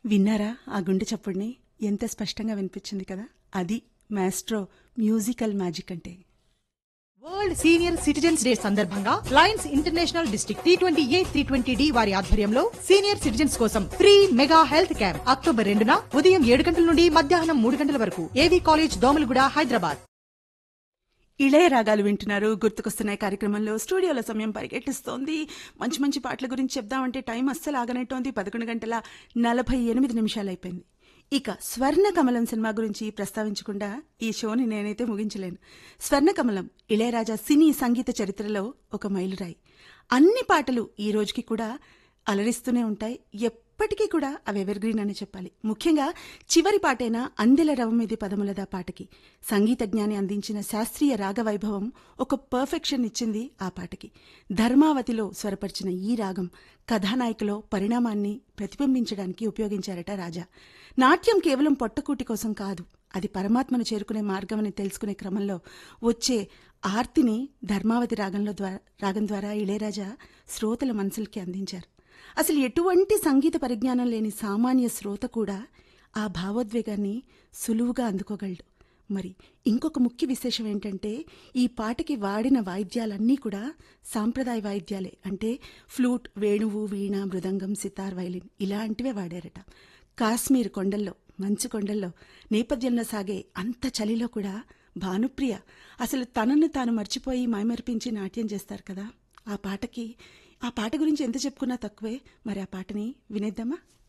విన్నారా ఆ గుండె చప్పుడిని ఎంత స్పష్టంగా వినిపించింది కదా అది మాస్ట్రో మ్యూజికల్ మ్యాజిక్ అంటే వరల్డ్ సీనియర్ సిటిజన్స్ డే సందర్భంగా lions international district three twenty A three twenty D వారి ఆధ్వర్యంలో సీనియర్ సిటిజన్స్ కోసం free mega health camp October రెండున ఉదయం ఏడు గంటల నుండి మధ్యాహ్నం మూడు గంటల వరకు ఏవీ కాలేజ్ దోమలగూడ హైదరాబాద్ ఇళయ రాగాలు వింటున్నారు గుర్తుకొస్తున్నాయి కార్యక్రమంలో స్టూడియోలో సమయం పరిగెట్టిస్తోంది మంచి మంచి పాటల గురించి చెప్దామంటే టైం అస్సలు ఆగనట్టోంది పదకొండు గంటల నలభై ఎనిమిది నిమిషాలు అయిపోయింది ఇక స్వర్ణ కమలం సినిమా గురించి ప్రస్తావించకుండా ఈ షోని నేనైతే ముగించలేను స్వర్ణ కమలం ఇళయరాజా సినీ సంగీత చరిత్రలో ఒక మైలురాయి అన్ని పాటలు ఈ రోజుకి కూడా అలరిస్తూనే ఉంటాయి ఎప్పటికీ కూడా అవి ఎవర్గ్రీన్ అని చెప్పాలి ముఖ్యంగా చివరి పాటైన అందెల రవమిది పదములదా పాటకి సంగీత జ్ఞాని అందించిన శాస్త్రీయ రాగవైభవం ఒక పర్ఫెక్షన్ ఇచ్చింది ఆ పాటకి ధర్మావతిలో స్వరపరిచిన ఈ రాగం కథానాయికలో పరిణామాన్ని ప్రతిబింబించడానికి ఉపయోగించారట రాజా నాట్యం కేవలం పొట్టకూటి కోసం కాదు అది పరమాత్మను చేరుకునే మార్గమని తెలుసుకునే క్రమంలో వచ్చే ఆర్తిని ధర్మావతి రాగంలో ద్వారా రాగం ద్వారా ఇళయరాజా శ్రోతల మనసులకి అందించారు అసలు ఎటువంటి సంగీత పరిజ్ఞానం లేని సామాన్య శ్రోత కూడా ఆ భావోద్వేగాన్ని సులువుగా అందుకోగలడు మరి ఇంకొక ముఖ్య విశేషం ఏంటంటే ఈ పాటకి వాడిన వాయిద్యాలన్నీ కూడా సాంప్రదాయ వాయిద్యాలే అంటే ఫ్లూట్ వేణువు వీణ మృదంగం సితార్ వైలిన్ ఇలాంటివే వాడారట కాశ్మీర్ కొండల్లో మంచు కొండల్లో నేపథ్యంలో సాగే అంత చలిలో కూడా భానుప్రియ అసలు తనను తాను మర్చిపోయి మైమరిపించి నాట్యం చేస్తారు కదా ఆ పాటకి ఆ పాట గురించి ఎంత చెప్పుకున్నా తక్కువే మరి ఆ పాటని వినేద్దామా